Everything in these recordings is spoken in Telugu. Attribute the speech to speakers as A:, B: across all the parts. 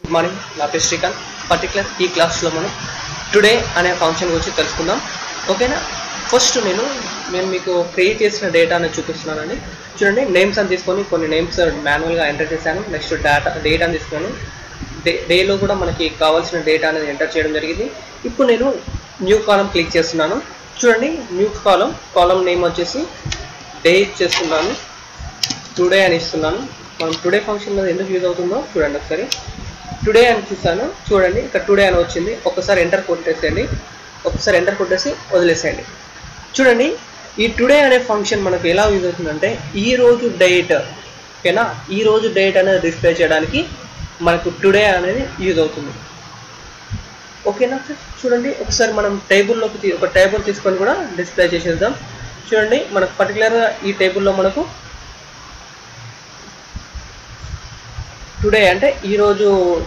A: గుడ్ మార్నింగ్ నా పేరు శ్రీకాంత్ పర్టికులర్ ఈ క్లాస్లో మనం టుడే అనే ఫంక్షన్ గురించి తెలుసుకుందాం ఓకేనా ఫస్ట్ నేను నేను మీకు క్రియేట్ చేసిన డేటాని చూపిస్తున్నానండి చూడండి నేమ్స్ అని తీసుకొని కొన్ని నేమ్స్ మాన్యువల్గా ఎంటర్ చేశాను నెక్స్ట్ డేటా డేట్ అని తీసుకున్నాను డే డేలో కూడా మనకి కావాల్సిన డేటా అనేది ఎంటర్ చేయడం జరిగింది ఇప్పుడు నేను న్యూ కాలం క్లిక్ చేస్తున్నాను చూడండి న్యూ కాలం కాలం నేమ్ వచ్చేసి డే ఇచ్చేస్తున్నాను టుడే అని ఇస్తున్నాను మనం టుడే ఫంక్షన్లో ఎందుకు యూజ్ అవుతుందో చూడండి ఒకసారి టుడే అని చూస్తాను చూడండి ఇక్కడ టుడే అని వచ్చింది ఒకసారి ఎంటర్ కొట్టేసేయండి ఒకసారి ఎంటర్ కొట్టేసి వదిలేసేయండి చూడండి ఈ టుడే అనే ఫంక్షన్ మనకు ఎలా యూజ్ అవుతుందంటే ఈ రోజు డేట్ ఓకేనా ఈ రోజు డేట్ అనేది డిస్ప్లే చేయడానికి మనకు టుడే అనేది యూజ్ అవుతుంది ఓకేనా సార్ చూడండి ఒకసారి మనం టేబుల్లోకి తీ- ఒక టేబుల్ తీసుకొని కూడా డిస్ప్లే చేసేద్దాం చూడండి మనకు పర్టికులర్గా ఈ టేబుల్లో మనకు టుడే అంటే ఈరోజు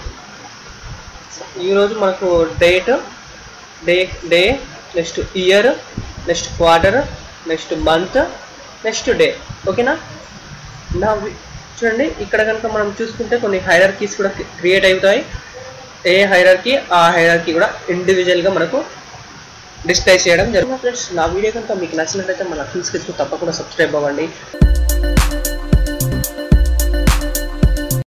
A: ఈరోజు మనకు date day day next year next quarter next month next day ఓకేనా నా వి- చూడండి ఇక్కడ కనుక మనం చూసుకుంటే కొన్ని హైరార్కీస్ కూడా క్రియేట్ అవుతాయి ఏ హైరార్కీ ఆ హైరార్కీ కూడా ఇండివిజువల్గా మనకు డిస్ప్లే చేయడం జరుగుతుంది ఫ్రెండ్స్ నా వీడియో కనుక మీకు నచ్చినట్లయితే మన ఫీల్స్ తప్పకుండా సబ్స్క్రైబ్ అవ్వండి